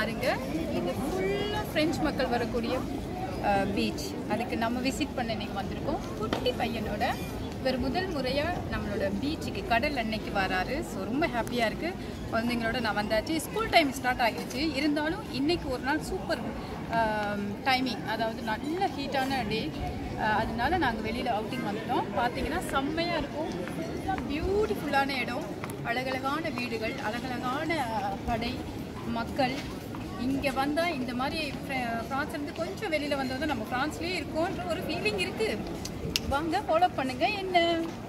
பாருங்க இது ஃபுல்லாக ஃப்ரெஞ்ச் மக்கள் வரக்கூடிய பீச் அதுக்கு நம்ம விசிட் பண்ண இன்னைக்கு வந்திருக்கோம் குட்டி பையனோட இவர் முதல் முறையாக நம்மளோட பீச்சுக்கு கடல் அன்னைக்கு வராரு ஸோ ரொம்ப ஹாப்பியாக இருக்குது குழந்தைங்களோட நான் வந்தாச்சு ஸ்கூல் டைம் ஸ்டார்ட் ஆகிடுச்சு இருந்தாலும் இன்னைக்கு ஒரு நாள் சூப்பர் டைமிங் அதாவது நல்ல ஹீட்டான டே அதனால நாங்கள் வெளியில் அவுட்டிங் வந்துட்டோம் பார்த்தீங்கன்னா செம்மையாக இருக்கும் பியூட்டிஃபுல்லான இடம் அழகழகான வீடுகள் அழகழகான கடை மக்கள் இங்கே வந்தால் இந்த மாதிரி ஃப்ர- ஃப்ரான்ஸ்லேருந்து கொஞ்சம் வெளியில் வந்தால் தான் நம்ம ஃப்ரான்ஸ்லேயே இருக்கோன்ற ஒரு ஃபீலிங் இருக்குது வாங்க ஃபாலோ பண்ணுங்க என்ன